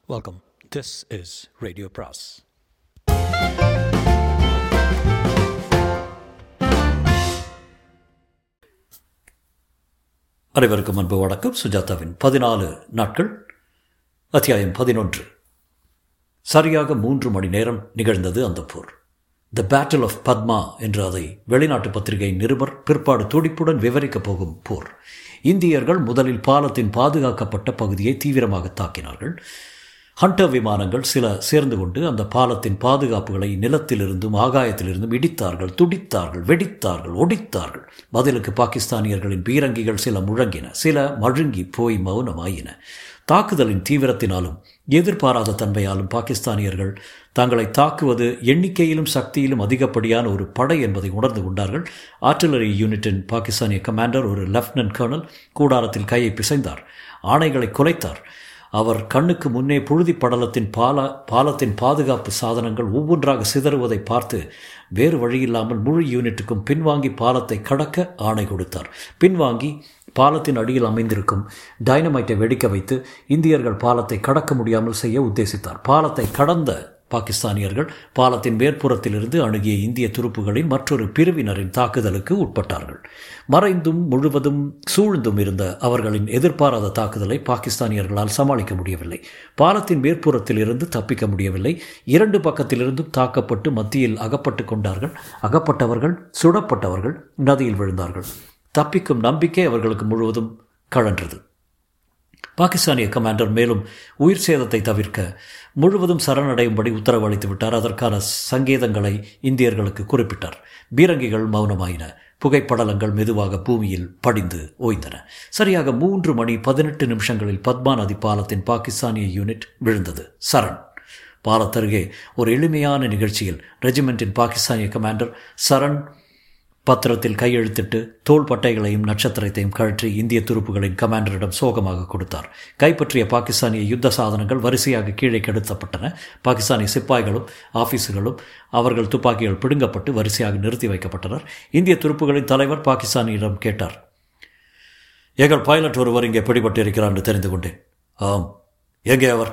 Welcome. This is Radio Pras. அனைவருக்கும் அன்பு வணக்கம் சுஜாதாவின் பதினாலு நாட்கள் அத்தியாயம் பதினொன்று சரியாக மூன்று மணி நேரம் நிகழ்ந்தது அந்த போர் த பேட்டில் ஆஃப் பத்மா என்று அதை வெளிநாட்டு பத்திரிகை நிருபர் பிற்பாடு துடிப்புடன் விவரிக்கப் போகும் போர் இந்தியர்கள் முதலில் பாலத்தின் பாதுகாக்கப்பட்ட பகுதியை தீவிரமாக தாக்கினார்கள் ஹண்டர் விமானங்கள் சில சேர்ந்து கொண்டு அந்த பாலத்தின் பாதுகாப்புகளை நிலத்திலிருந்தும் ஆகாயத்திலிருந்தும் இடித்தார்கள் துடித்தார்கள் வெடித்தார்கள் ஒடித்தார்கள் பதிலுக்கு பாகிஸ்தானியர்களின் பீரங்கிகள் சில முழங்கின சில மழுங்கி போய் மௌனமாயின தாக்குதலின் தீவிரத்தினாலும் எதிர்பாராத தன்மையாலும் பாகிஸ்தானியர்கள் தங்களை தாக்குவது எண்ணிக்கையிலும் சக்தியிலும் அதிகப்படியான ஒரு படை என்பதை உணர்ந்து கொண்டார்கள் ஆர்டிலரி யூனிட்டின் பாகிஸ்தானிய கமாண்டர் ஒரு லெப்டினன்ட் கர்னல் கூடாரத்தில் கையை பிசைந்தார் ஆணைகளை குலைத்தார் அவர் கண்ணுக்கு முன்னே புழுதி படலத்தின் பால பாலத்தின் பாதுகாப்பு சாதனங்கள் ஒவ்வொன்றாக சிதறுவதை பார்த்து வேறு வழியில்லாமல் முழு யூனிட்டுக்கும் பின்வாங்கி பாலத்தை கடக்க ஆணை கொடுத்தார் பின்வாங்கி பாலத்தின் அடியில் அமைந்திருக்கும் டைனமைட்டை வெடிக்க வைத்து இந்தியர்கள் பாலத்தை கடக்க முடியாமல் செய்ய உத்தேசித்தார் பாலத்தை கடந்த பாகிஸ்தானியர்கள் பாலத்தின் மேற்புறத்திலிருந்து அணுகிய இந்திய துருப்புகளின் மற்றொரு பிரிவினரின் தாக்குதலுக்கு உட்பட்டார்கள் மறைந்தும் முழுவதும் சூழ்ந்தும் இருந்த அவர்களின் எதிர்பாராத தாக்குதலை பாகிஸ்தானியர்களால் சமாளிக்க முடியவில்லை பாலத்தின் மேற்புறத்தில் இருந்து தப்பிக்க முடியவில்லை இரண்டு பக்கத்திலிருந்தும் தாக்கப்பட்டு மத்தியில் அகப்பட்டு கொண்டார்கள் அகப்பட்டவர்கள் சுடப்பட்டவர்கள் நதியில் விழுந்தார்கள் தப்பிக்கும் நம்பிக்கை அவர்களுக்கு முழுவதும் கழன்றது பாகிஸ்தானிய கமாண்டர் மேலும் உயிர் சேதத்தை தவிர்க்க முழுவதும் சரணடையும்படி உத்தரவு அளித்து விட்டார் அதற்கான சங்கேதங்களை இந்தியர்களுக்கு குறிப்பிட்டார் பீரங்கிகள் மௌனமாயின புகைப்படலங்கள் மெதுவாக பூமியில் படிந்து ஓய்ந்தன சரியாக மூன்று மணி பதினெட்டு நிமிஷங்களில் பத்மா நதி பாலத்தின் பாகிஸ்தானிய யூனிட் விழுந்தது சரண் பாலத்தருகே ஒரு எளிமையான நிகழ்ச்சியில் ரெஜிமெண்டின் பாகிஸ்தானிய கமாண்டர் சரண் பத்திரத்தில் கையெழுத்திட்டு தோள் பட்டைகளையும் நட்சத்திரத்தையும் கழற்றி இந்திய துருப்புகளின் கமாண்டரிடம் சோகமாக கொடுத்தார் கைப்பற்றிய பாகிஸ்தானிய யுத்த சாதனங்கள் வரிசையாக கீழே கெடுத்தப்பட்டன பாகிஸ்தானிய சிப்பாய்களும் ஆபீஸுகளும் அவர்கள் துப்பாக்கிகள் பிடுங்கப்பட்டு வரிசையாக நிறுத்தி வைக்கப்பட்டனர் இந்திய துருப்புகளின் தலைவர் பாகிஸ்தானியிடம் கேட்டார் எங்கள் பைலட் ஒருவர் இங்கே பிடிபட்டு இருக்கிறார் என்று தெரிந்து கொண்டேன் ஆம் எங்கே அவர்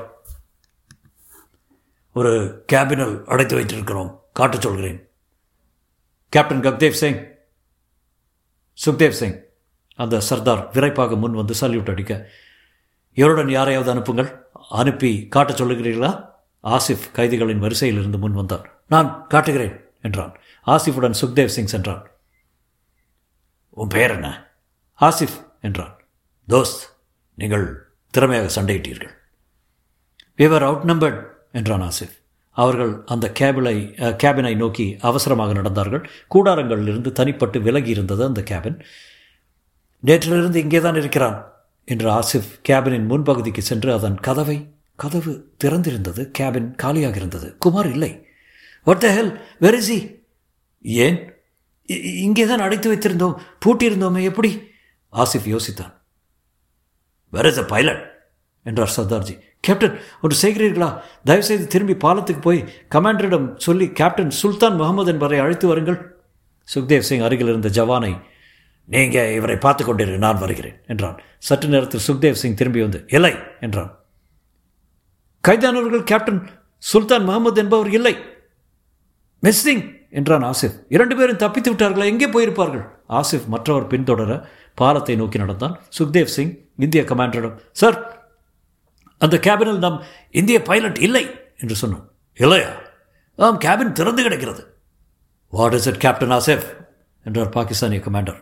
ஒரு கேபினல் அடைத்து வைத்திருக்கிறோம் காட்டச் சொல்கிறேன் கேப்டன் கக்தேவ் சிங் சுக்தேவ் சிங் அந்த சர்தார் விரைப்பாக முன் வந்து சல்யூட் அடிக்க இவருடன் யாரையாவது அனுப்புங்கள் அனுப்பி காட்டச் சொல்லுகிறீர்களா ஆசிஃப் கைதிகளின் வரிசையில் இருந்து முன் வந்தார் நான் காட்டுகிறேன் என்றான் ஆசிஃபுடன் சுக்தேவ் சிங் சென்றான் உன் பெயர் என்ன ஆசிஃப் என்றான் தோஸ்த் நீங்கள் திறமையாக சண்டையிட்டீர்கள் விவர் அவுட் நம்பர்ட் என்றான் ஆசிஃப் அவர்கள் அந்த கேபினை கேபினை நோக்கி அவசரமாக நடந்தார்கள் கூடாரங்களிலிருந்து தனிப்பட்டு விலகி இருந்தது அந்த கேபின் நேற்றிலிருந்து இங்கே தான் இருக்கிறான் என்று ஆசிஃப் கேபினின் முன்பகுதிக்கு சென்று அதன் கதவை கதவு திறந்திருந்தது கேபின் காலியாக இருந்தது குமார் இல்லை what the hell where is ஏன் இங்கே தான் அடைத்து வைத்திருந்தோம் பூட்டியிருந்தோமே எப்படி ஆசிஃப் யோசித்தான் வெர் இஸ் அ பைலட் என்றார் சர்தார்ஜி கேப்டன் ஒன்று செய்கிறீர்களா தயவுசெய்து திரும்பி பாலத்துக்கு போய் கமாண்டரிடம் சொல்லி கேப்டன் சுல்தான் முகமது என்பவரை அழைத்து வருங்கள் சுக்தேவ் சிங் அருகில் இருந்த ஜவானை நீங்கள் இவரை பார்த்து கொண்டிரு நான் வருகிறேன் என்றான் சற்று நேரத்தில் சுக்தேவ் சிங் திரும்பி வந்து இல்லை என்றான் கைதானவர்கள் கேப்டன் சுல்தான் முகமது என்பவர் இல்லை மிஸ்ஸிங் என்றான் ஆசிஃப் இரண்டு பேரும் தப்பித்து விட்டார்களா எங்கே போயிருப்பார்கள் ஆசிஃப் மற்றவர் பின்தொடர பாலத்தை நோக்கி நடந்தான் சுக்தேவ் சிங் இந்திய கமாண்டரிடம் சார் அந்த கேபினில் நம் இந்திய பைலட் இல்லை என்று சொன்னான் இல்லையா ஆம் கேபின் திறந்து கிடக்கிறது what is it captain Asif என்றார் பாகிஸ்தானிய commander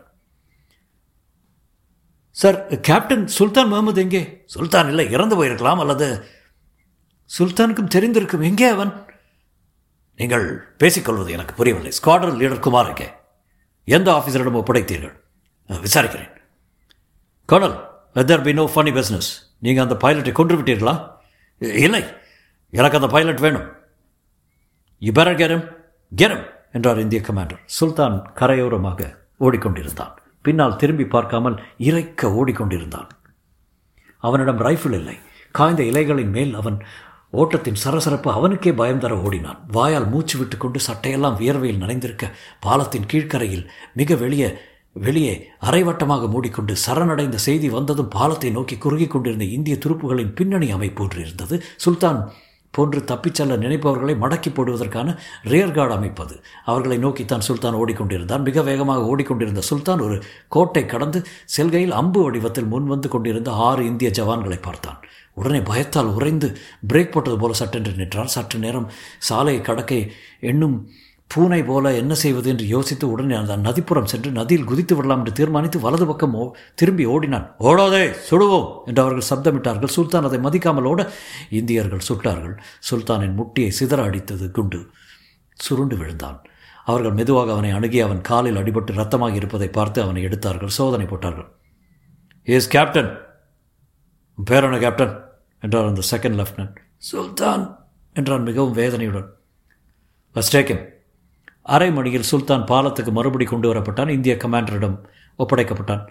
sir captain Sultan Mohammed எங்கே சுல்தான் இல்லை இறந்து போயிருக்கலாம் அல்லது சுல்தானுக்கும் தெரிந்திருக்கும் எங்கே அவன் நீங்கள் பேசிக்கொள்வது எனக்கு புரியவில்லை ஸ்குவாட்ரன் லீடர் குமார் எங்கே எந்த ஆஃபீஸரிடம் ஒப்படைத்தீர்கள் விசாரிக்கிறேன் colonel Wetherby no funny business நீங்கள் அந்த பைலட்டை கொன்று விட்டீர்களா இல்லை எனக்கு அந்த பைலட் வேணும் இபர கெரம் கெரம் என்றார் இந்திய கமாண்டர் சுல்தான் கரையோரமாக ஓடிக்கொண்டிருந்தான் பின்னால் திரும்பி பார்க்காமல் இறைக்க ஓடிக்கொண்டிருந்தான் அவனிடம் ரைஃபிள் இல்லை காய்ந்த இலைகளின் மேல் அவன் ஓட்டத்தின் சரசரப்பு அவனுக்கே பயம் தர ஓடினான் வாயால் மூச்சு விட்டுக்கொண்டு சட்டையெல்லாம் வியர்வையில் நனைந்திருக்க பாலத்தின் கீழ்க்கரையில் மிக வெளியே வெளியே அரைவட்டமாக மூடிக்கொண்டு சரணடைந்த செய்தி வந்ததும் பாலத்தை நோக்கி குறுகிக் கொண்டிருந்த இந்திய துருப்புகளின் பின்னணி அமைப்பு ஒன்று இருந்தது சுல்தான் போன்று தப்பிச் செல்ல நினைப்பவர்களை மடக்கி போடுவதற்கான ரியர்கார்டு அமைப்பது அவர்களை நோக்கித்தான் சுல்தான் ஓடிக்கொண்டிருந்தான் மிக வேகமாக ஓடிக்கொண்டிருந்த சுல்தான் ஒரு கோட்டை கடந்து செல்கையில் அம்பு வடிவத்தில் முன் வந்து கொண்டிருந்த ஆறு இந்திய ஜவான்களை பார்த்தான் உடனே பயத்தால் உறைந்து பிரேக் போட்டது போல சட்டென்று நின்றான் சற்று நேரம் சாலையை கடக்க எண்ணும் பூனை போல என்ன செய்வது என்று யோசித்து உடனே அந்த நதிப்புறம் சென்று நதியில் குதித்து விடலாம் என்று தீர்மானித்து வலது பக்கம் ஓ திரும்பி ஓடினான் ஓடாதே சுடுவோம் என்று அவர்கள் சப்தமிட்டார்கள் சுல்தான் அதை மதிக்காமல் ஓட இந்தியர்கள் சுட்டார்கள் சுல்தானின் முட்டியை சிதற அடித்தது குண்டு சுருண்டு விழுந்தான் அவர்கள் மெதுவாக அவனை அணுகி அவன் காலில் அடிபட்டு ரத்தமாகி இருப்பதை பார்த்து அவனை எடுத்தார்கள் சோதனை போட்டார்கள் இஸ் கேப்டன் பேரான கேப்டன் என்றார் அந்த செகண்ட் லெப்டினன்ட் சுல்தான் என்றான் மிகவும் வேதனையுடன் லஸ்டேக்கன் அரை மணியில் சுல்தான் பாலத்துக்கு மறுபடி கொண்டு வரப்பட்டான் இந்திய கமாண்டரிடம் ஒப்படைக்கப்பட்டான்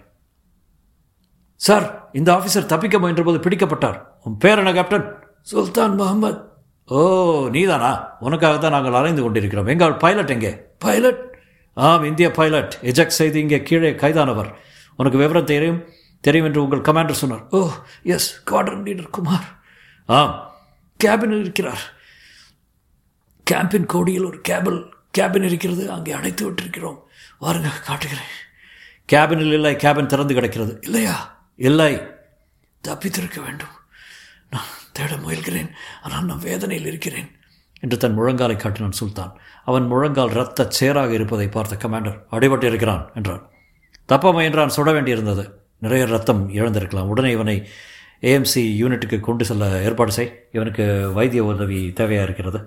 சார் இந்த ஆஃபீஸர் தப்பிக்க முயன்றபோது பிடிக்கப்பட்டார் உன் பேர் என்ன கேப்டன் சுல்தான் முகமது ஓ நீதானா உனக்காக தான் நாங்கள் அலைந்து கொண்டிருக்கிறோம் எங்கள் பைலட் எங்கே பைலட் ஆம் இந்திய பைலட் எஜெக்ட் செய்து இங்கே கீழே கைதானவர் உனக்கு விவரம் தெரியும் தெரியும் என்று உங்கள் கமாண்டர் சொன்னார் oh squadron leader Kumar ஆம் கேபினில் இருக்கிறார் கேம்பின் கோடியில் ஒரு கேபிள் கேபின் இருக்கிறது அங்கே அடைத்து விட்டிருக்கிறோம் வாருங்க காட்டுகிறேன் கேபினில் இல்லை கேபின் திறந்து கிடக்கிறது இல்லையா இல்லை தப்பித்திருக்க வேண்டும் நான் தேட முயல்கிறேன் ஆனால் நான் வேதனையில் இருக்கிறேன் என்று தன் முழங்காலை காட்டினான் சுல்தான் அவன் முழங்கால் இரத்த சேராக இருப்பதை பார்த்த கமாண்டர் அடிபட்டு இருக்கிறான் என்றான் தப்ப முயன்றான் சுட வேண்டியிருந்தது நிறைய ரத்தம் இழந்திருக்கலாம் உடனே இவனை ஏஎம்சி யூனிட்டுக்கு கொண்டு செல்ல ஏற்பாடு செய் இவனுக்கு வைத்திய உதவி தேவையாக இருக்கிறது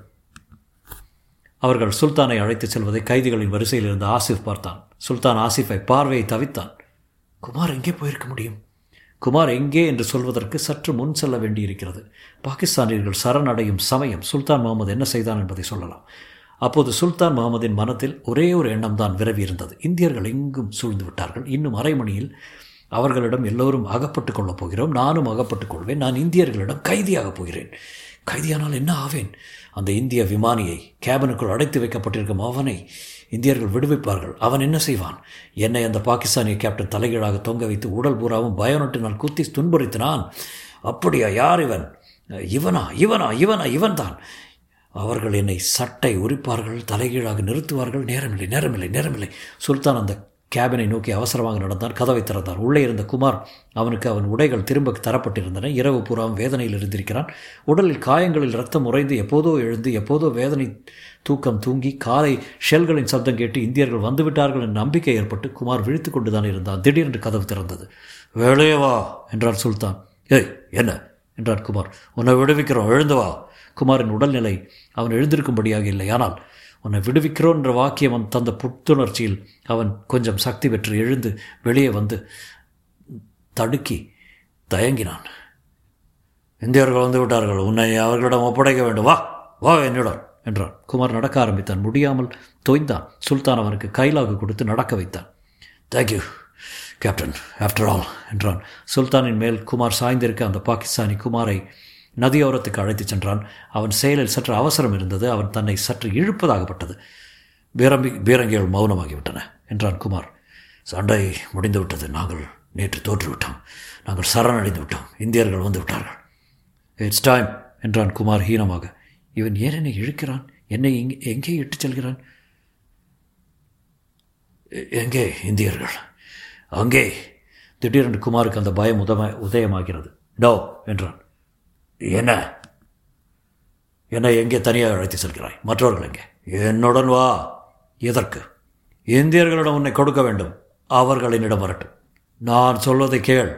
அவர்கள் சுல்தானை அழைத்துச் செல்வதை கைதிகளின் வரிசையில் இருந்த ஆசிஃப் பார்த்தான் சுல்தான் ஆசிஃபை பார்வையை தவித்தான் குமார் எங்கே போயிருக்க முடியும் குமார் எங்கே என்று சொல்வதற்கு சற்று முன் செல்ல வேண்டியிருக்கிறது பாகிஸ்தானியர்கள் சரணடையும் சமயம் சுல்தான் முகமது என்ன செய்தான் என்பதை சொல்லலாம் அப்போது சுல்தான் முகமதின் மனத்தில் ஒரே ஒரு எண்ணம் தான் விரவி இருந்தது இந்தியர்கள் எங்கும் சூழ்ந்து விட்டார்கள் இன்னும் அரை மணியில் அவர்களிடம் எல்லோரும் அகப்பட்டுக் கொள்ளப் போகிறோம் நானும் அகப்பட்டுக் கொள்வேன் நான் இந்தியர்களிடம் கைதியாகப் போகிறேன் கைதியானால் என்ன ஆவேன் அந்த இந்திய விமானியை கேபனுக்குள் அடைத்து வைக்கப்பட்டிருக்கும் அவனை இந்தியர்கள் விடுவிப்பார்கள் அவன் என்ன செய்வான் என்னை அந்த பாகிஸ்தானிய கேப்டன் தலைகீழாக தொங்க வைத்து உடல் பூராவும் பயனொட்டினால் குத்தி துன்புறுத்தினான் அப்படியா யார் இவன் இவனா இவனா இவனா இவன்தான் அவர்கள் என்னை சட்டை உரிப்பார்கள் தலைகீழாக நிறுத்துவார்கள் நேரமில்லை நேரமில்லை நேரமில்லை சுல்தான் அந்த கேபினை நோக்கி அவசரமாக நடந்தான் கதவை திறந்தான் உள்ளே இருந்த குமார் அவனுக்கு அவன் உடைகள் திரும்ப தரப்பட்டிருந்தன இரவு பூராவும் வேதனையில் இருந்திருக்கிறான் உடலில் காயங்களில் ரத்தம் உறைந்து எப்போதோ எழுந்து எப்போதோ வேதனை தூக்கம் தூங்கி காலை ஷெல்களின் சப்தம் கேட்டு இந்தியர்கள் வந்துவிட்டார்கள் என்ற நம்பிக்கை ஏற்பட்டு குமார் விழித்து கொண்டுதான் இருந்தான் திடீரென்று கதவு திறந்தது வேலையே வா என்றார் சுல்தான் ஏய் என்ன என்றார் குமார் உன்னை விடுவிக்கிறோம் எழுந்து வா குமாரின் உடல்நிலை அவன் எழுந்திருக்கும்படியாக இல்லை ஆனால் உன்னை விடுவிக்கிறோம் என்ற வாக்கியம் அவன் தந்த புத்துணர்ச்சியில் அவன் கொஞ்சம் சக்தி பெற்று எழுந்து வெளியே வந்து தடுக்கி தயங்கினான் இந்தியர்கள் வந்து விட்டார்கள் உன்னை அவர்களிடம் ஒப்படைக்க வேண்டும் வா வா என்னிடம் என்றான் குமார் நடக்க ஆரம்பித்தான் முடியாமல் தொய்ந்தான் சுல்தான் அவனுக்கு கைலாகு கொடுத்து நடக்க வைத்தான் தேங்க்யூ கேப்டன் ஆஃப்டர் ஆல் என்றான் சுல்தானின் மேல் குமார் சாய்ந்திருக்க அந்த பாகிஸ்தானி குமாரை நதியோரத்துக்கு அழைத்துச் சென்றான் அவன் செயலில் சற்று அவசரம் இருந்தது அவன் தன்னை சற்று இழுப்பதாகப்பட்டது பீரம்பி பீரங்கிகள் மௌனமாகிவிட்டன என்றான் குமார் சண்டை முடிந்துவிட்டது நாங்கள் நேற்று தோற்றுவிட்டோம் நாங்கள் சரணடைந்து விட்டோம் இந்தியர்கள் வந்து விட்டார்கள் இட்ஸ் டைம் என்றான் குமார் ஹீனமாக இவன் ஏன் என்னை இழுக்கிறான் என்னை எங்கே எங்கே இட்டுச் செல்கிறான் எங்கே இந்தியர்கள் அங்கே திடீரென்று குமாருக்கு அந்த பயம் உதம உதயமாகிறது டோ என்றான் என்ன என்னை எங்கே தனியாக அழைத்து செல்கிறாய் மற்றவர்கள் எங்கே என்னுடன் வா எதற்கு இந்தியர்களிடம் உன்னை கொடுக்க வேண்டும் அவர்கள் என்னிடம் வரட்டும் நான் சொல்வதை கேள்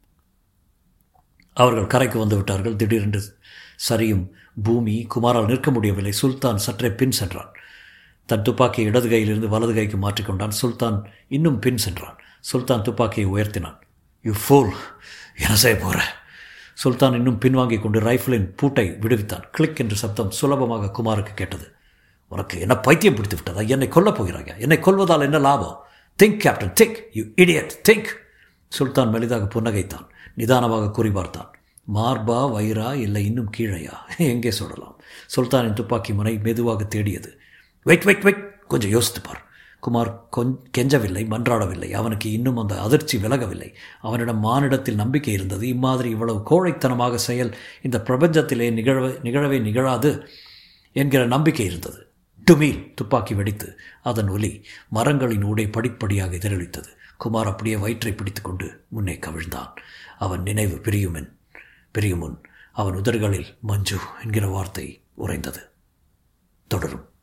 அவர்கள் கரைக்கு வந்து விட்டார்கள் திடீரென்று சரியும் பூமி குமாரால் நிற்க முடியவில்லை சுல்தான் சற்றே பின் சென்றான் தன் துப்பாக்கியை இடது கையிலிருந்து வலது கைக்கு மாற்றிக்கொண்டான் சுல்தான் இன்னும் பின் சென்றான் சுல்தான் துப்பாக்கியை உயர்த்தினான் யூ ஃபோல் என்ன செய்ய போகிற சுல்தான் இன்னும் பின்வாங்கிக் கொண்டு ரைஃபிளின் பூட்டை விடுவித்தான் கிளிக் என்று சப்தம் சுலபமாக குமாருக்கு கேட்டது உனக்கு என்ன பைத்தியம் பிடித்து விட்டதா என்னை கொல்லப் போகிறாங்க என்னை கொல்வதால் என்ன லாபம் think captain think you idiot think Sultan மெலிதாக புன்னகைத்தான் நிதானமாக குறிபார்த்தான் மார்பா வயிறா இல்லை இன்னும் கீழையா எங்கே சொல்லலாம் சுல்தானின் துப்பாக்கி முனை மெதுவாக தேடியது வெயிட் வெயிட் வெயிட் கொஞ்சம் யோசித்து பார் குமார் கொஞ் கெஞ்சவில்லை மன்றாடவில்லை அவனுக்கு இன்னும் அந்த அதிர்ச்சி விலகவில்லை அவனிடம் மானிடத்தில் நம்பிக்கை இருந்தது இம்மாதிரி இவ்வளவு கோழைத்தனமாக செயல் இந்த பிரபஞ்சத்திலே நிகழவே நிகழவே நிகழாது என்கிற நம்பிக்கை இருந்தது டுமீல் துப்பாக்கி வெடித்து அதன் ஒலி மரங்களின் ஊடே படிப்படியாக எதிரொலித்தது குமார் அப்படியே வயிற்றை பிடித்துக்கொண்டு முன்னே கவிழ்ந்தான் அவன் நினைவு பிரியுமென் பிரியுமுன் அவன் உதடுகளில் மஞ்சு என்கிற வார்த்தை உறைந்தது தொடரும்